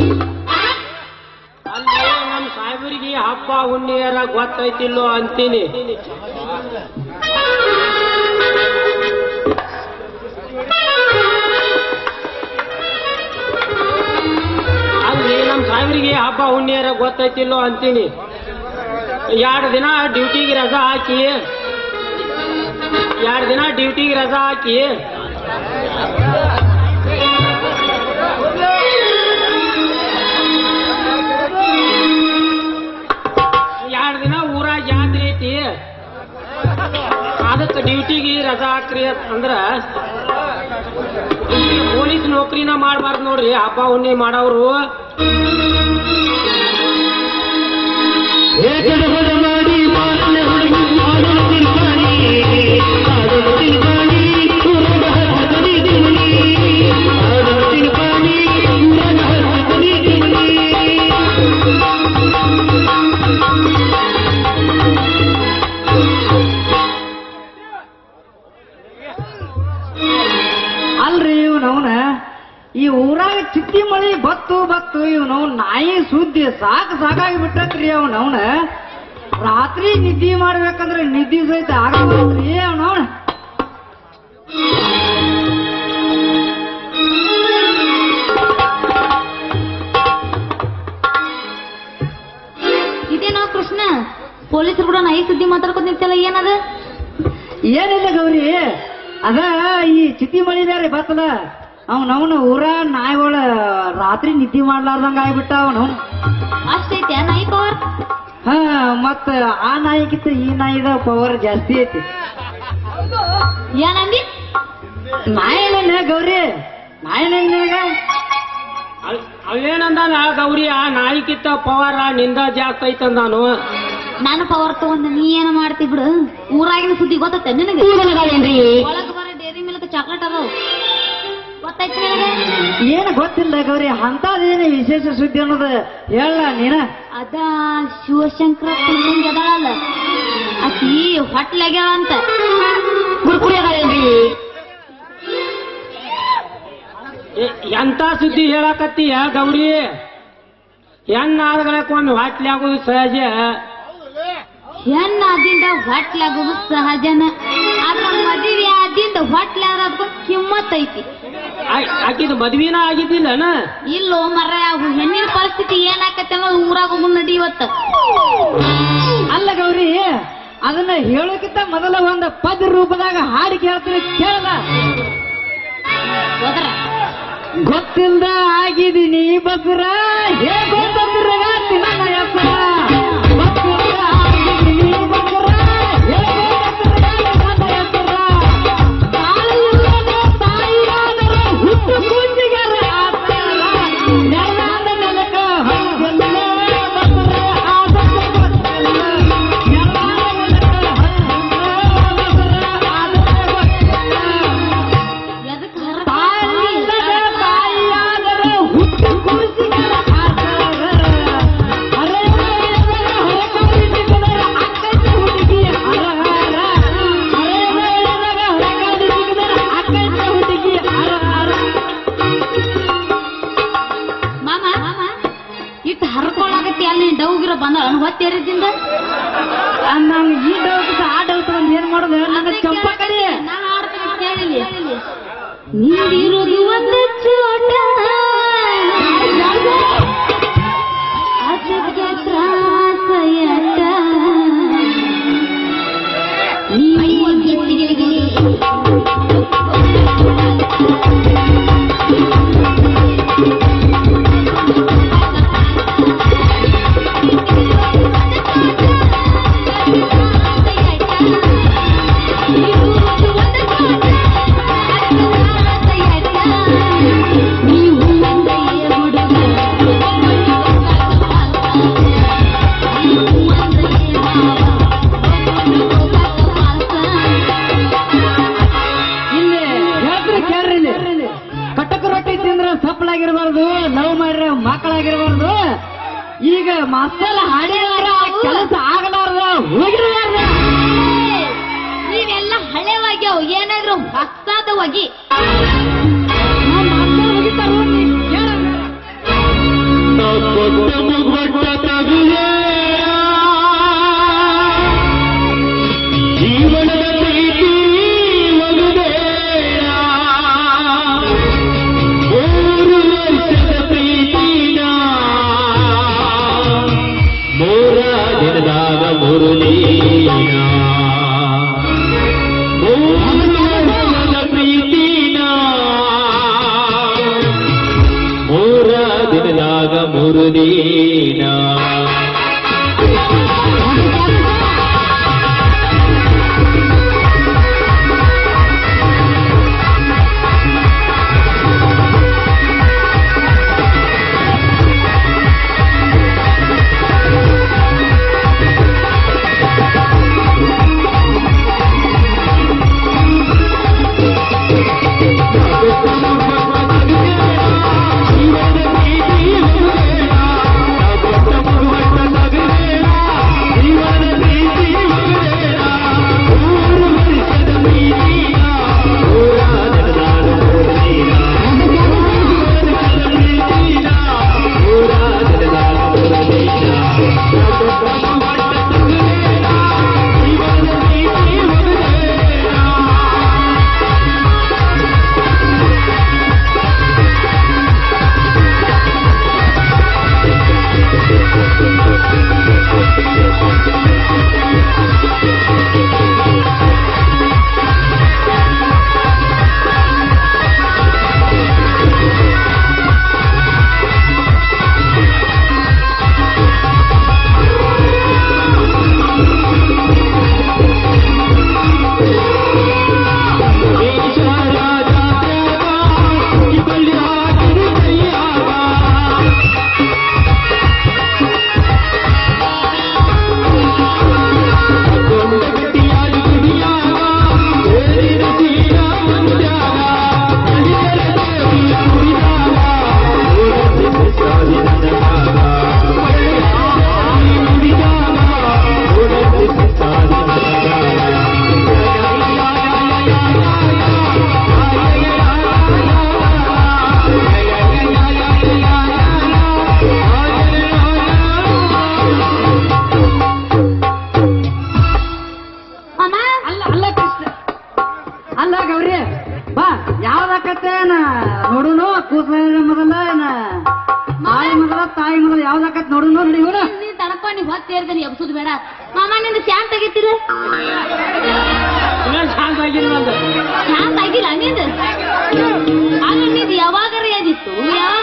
ಅಲ್ಲಿ ನಮ್ ಸಾಹೇಬರಿಗೆ ಹಬ್ಬ ಹುಣ್ಣಿಯರ ಗೊತ್ತೈತಿಲ್ಲೋ ಅಂತೀನಿ ಅಲ್ಲಿ ನಮ್ ಸಾಹೇಬರಿಗೆ ಹಬ್ಬ ಹುಣ್ಣಿಯರ ಗೊತ್ತೈತಿಲ್ಲೋ ಅಂತೀನಿ ಎರಡು ದಿನ ಡ್ಯೂಟಿಗೆ ರಜಾ ಹಾಕಿ ಎರಡು ದಿನ ಡ್ಯೂಟಿಗೆ ರಜಾ ಹಾಕಿ ಎರಡು ದಿನ ಊರಾಗ ಜಾತ್ರೆ ಐತಿ ಅದಕ್ಕೆ ಡ್ಯೂಟಿಗೆ ರಜಾ ಹಾಕ್ರಿ ಅಂದ್ರ ಈ ಪೊಲೀಸ್ ನೌಕರಿನ ಮಾಡಬಾರ್ದು ನೋಡ್ರಿ ಹಬ್ಬ ಹುಣ್ಣಿ ಮಾಡವ್ರು ಅಲ್ರಿ ಇವ್ನವನ ಈ ಊರಾಗ ಚಿತ್ತಿ ಮಳಿ ಬತ್ತು ಬತ್ತು ಇವ್ನವ್ ನಾಯಿ ಸುದ್ದಿ ಸಾಕು ಸಾಕಾಗಿ ಬಿಟ್ಟತ್ರಿ ಅವನವನ ರಾತ್ರಿ ನಿದ್ದೆ ಮಾಡ್ಬೇಕಂದ್ರೆ ನಿದ್ದೆ ಸಹಿತ ಆಗಲ್ರಿ ಅವನವನ ಇದೇನೋ ಕೃಷ್ಣ ಪೊಲೀಸರು ಕೂಡ ನಾಯಿ ಸುದ್ದಿ ಮಾತಾಡ್ಕೊಂಡ್ ನಿಂತಲ್ಲ ಏನದ ಏನಿಲ್ಲ ಗೌರಿ ಅದ ಈ ಚಿತ್ತಿ ಮಳಿ ಬೇರೆ ಬತ್ತಲ್ಲ ಅವನವನ ಊರ ನಾಯಿಗಳ ರಾತ್ರಿ ನಿದ್ದೆ ಮಾಡ್ಲಾರ್ದಂಗ ಆಗ್ಬಿಟ್ಟ ಅವನವನ್ ಅಷ್ಟೈತೆ ನಾಯಿ ಪವರ್ ಹಾ ಮತ್ತ ಆ ನಾಯಿಗಿಂತ ಈ ನಾಯಿದ ಪವರ್ ಜಾಸ್ತಿ ಐತಿ ಏನಂದಿ ನಾಯಿನ ಗೌರಿ ನಾಯಿನಾಗ ಅಲ್- ಅವೇನಂದಾನ ಗೌರಿ ಆ ನಾಯಿಕಿತ್ತ ಪವರ ನಿಂದ ಜಾಸ್ತಿ ಐತಂದ ನಾನು ನಾನು ಪವರ್ ತಗೊಂಡ ನೀ ಏನ ಮಾಡ್ತಿ ಬಿಡು ಊರಾಗಿನ ಸುದ್ದಿ ಗೊತ್ತೈತೆ ನಿನಗೆ ಒಳಗ್ ಬರ ಡೇರಿ ಮಿಲ್ಕ್ ಚಾಕ್ಲೇಟ್ ಅದಾವ ಗೊತ್ತೈತಿ ನಿನಗೆ ಏನ್ ಗೊತ್ತಿಲ್ಲ ಗೌರಿ ಅಂತದೇನು ವಿಶೇಷ ಸುದ್ದಿ ಅನ್ನೋದು ಹೇಳ ನೀನ ಅದ ಶಿವಶಂಕರ ತಂಗಿ ಅದಾಳಲ್ಲ ಆಕಿ ಹೊಟ್ಲಾಗ್ಯಾಳ ಅಂತ ಕುರ್ಕುರಿ ಅದಾಳೇನ್ರಿ ಎ- ಎಂತ ಸುದ್ದಿ ಹೇಳಕತ್ತೀಯ ಗೌರಿ ಹೆಣ್ಣಾದಗಳಕ್ಕೊಮ್ಮೆ ವಾಟ್ಲಿ ಆಗೋದು ಸಹಜ ಹೆಣ್ಣಾದಿಂದ ಹೊಟ್ಲಾಗೋದು ಸಹಜನ ಆದ್ರ ಮದುವೆ ಆದಿಂದ ಹೊಟ್ಲಾಗೋದಕ್ಕೆ ಕಿಮ್ಮತ್ ಐತಿ ಆ- ಆಕಿದ ಮದ್ವಿನ ಆಗಿದ್ದಿಲ್ಲನ ಇಲ್ಲೋ ಮರ ಹೆಣ್ಣಿನ ಪರಿಸ್ಥಿತಿ ಏನಾಕತ್ತೆ ಅನ್ನೋದು ಊರಾಗ ಹೋಗು ನಡಿ ಇವತ್ತ ಅಲ್ಲ ಗೌರಿ ಅದನ್ನ ಹೇಳೋಕ್ಕಿಂತ ಮೊದಲ ಒಂದು ಪದ ರೂಪದಾಗ ಹಾಡಿ ಕೇಳ್ತೀನಿ ಕೇಳಲ್ಲ ಹೋದ್ರ ಗೊತ್ತಿಲ್ದ ಆಗಿದೀನಿ ಬಸ್ರ ಹೇಗೋ ಬಸ್ರಗ ನನ್ನ ಹೆಸರ ಗೊತ್ತಿಲ್ದ ಆಗಿದೀನಿ ಬಸ್ರ ಹೇಗೋ ಬಸ್ರಗ ನನ್ನ ಹೆಸರ ತಾಯಿಲ್ಲದೆ ತಾಯಿಯಾದರೆ ಹುಟ್ಟು ಕುಂಜಿಗರ ಆತರ ನೆಲದ ನೆಲಕ ಹೊಂದಿಲ್ಲ ಬಸ್ರ ಆದಕ್ಕೆ ಗೊತ್ತಿಲ್ಲ ನೆಲದ ನೆಲಕ ಹೊಂದಿಲ್ಲ ಬಸ್ರ ಆದಕ್ಕೆ ಗೊತ್ತಿಲ್ಲ ಎದಕ್ ತಾಯಿಲ್ಲದ ತಾಯಿಯಾದರೆ ಹುಟ್ಟು ಕುಡಿಸಿಗಳ ಆಧಾರ. ಅರೆಮರೆಯದ ಹೊರಕಾಡಿಸಿಕೊಂಡರ ಅಕ್ಕಯ್ಯ ಹುಡುಗಿ ಹರಹರ. ಅರೆಮರೆಯದಾಗ ಹೊರಕಾಡಿಸಿಕೊಂಡರ ಅಕ್ಕಯ್ಯ ಹುಡುಗಿ ಹರಹರ. ಮಾಮ ಇಟ್ಟು ಹರ್ಕೊಳಾಗತ್ತಿ ಅಲ್ಲಿ ಡೌಗಿರೋ ಬಂದ ಹೊತ್ತೇರಿದಿಂದ ಆ, ನಾನು ಈ ಡೌಟ್ ಆ ಡೌಟ್ ಒಂದು ಏನ್ ಮಾಡೋದು ನನ್ನ ಚಂಪ ಕಡಿ ನಾ ಹಾಡ್ತೀನಿ ಕೇಳಿಲಿ ನಿಂದಿರೋದು ಒಂದು ಚೋಟ ಅದಕ್ಕೆ ತ್ರಾಸಯಟ ನೀವು ಗೆದ್ದಿಗೆ ಇಲ್ಲಿ ಹೇಳ್ರಿ ಕೇಳ್ರಿ ಇಲ್ಲಿ ಕಟಕ ರೊಟ್ಟಿ ತಿಂದ್ರ ಸಪ್ಪಳಾಗಿರ್ಬಾರ್ದು ಲವ್ ಮಾಡ್ರೆ ಮಕ್ಕಳಾಗಿರ್ಬಾರ್ದು ಈಗ ಮಸಾಲ ಹಾಡಿದಾರ ಕೆಲಸ ಆಗಲಾರ್ದ ಹೋಗಿರ್ಬಾರ್ದ ನೀವೆಲ್ಲ ಹಳೆವಾಗ್ಯಾವ ಏನಾದ್ರು ಹೊಸಾದವಾಗಿ ನಾವ್ ಮಸಾಲ ಹೋಗಿತಾರೋ ನೀ ಕೇಳಲ್ಲ. ಜೀವನದ ಪ್ರೀತಿ ಮಗುಬೇಡ ಮೂರು ವರ್ಷದ ಪ್ರೀತಿನ ಮೂರ ದಿನದಾಗ ಮೂರು ದಿನ ಮೂರು ವರ್ಷದ ಪ್ರೀತಿನ ಮೂರ ದಿನದಾಗ ಮೂರು ದಿನ ಮಾಮ ಅಲ್ಲ ಅಲ್ಲ ಕೃಷ್ಣ ಅಲ್ಲ ಗೌರಿ ಬಾ ಯಾವ್ದಾಕತ್ತೆ ನೋಡುನು ಕೂಸ ಮೊದಲ ಏನ ತಾಯಿ ಮೊದಲ ತಾಯಿ ಮೊದಲ ಯಾವ್ದಾಕತ್ ನೋಡುನು ನೋಡಿ ಇವನು ನೀ ತಡಪ ನೀ ಹೊತ್ತು ಸೇರ್ತೀನಿ ಎಬ್ಸುದು ಬೇಡ ಮಾಮ ನಿಂದು ಶಾಂತ ಆಗೈತಿರ ಇನ್ನೊಂದು ಶಾಂತ ಆಗಿಲ್ಲ ನಂದು ಶಾಂತ ಆಗಿಲ್ಲ ನಿಂದು ಆಗ ನಿಂದು ಯಾವಾಗರ ಯಾದಿತ್ತು ಯಾವ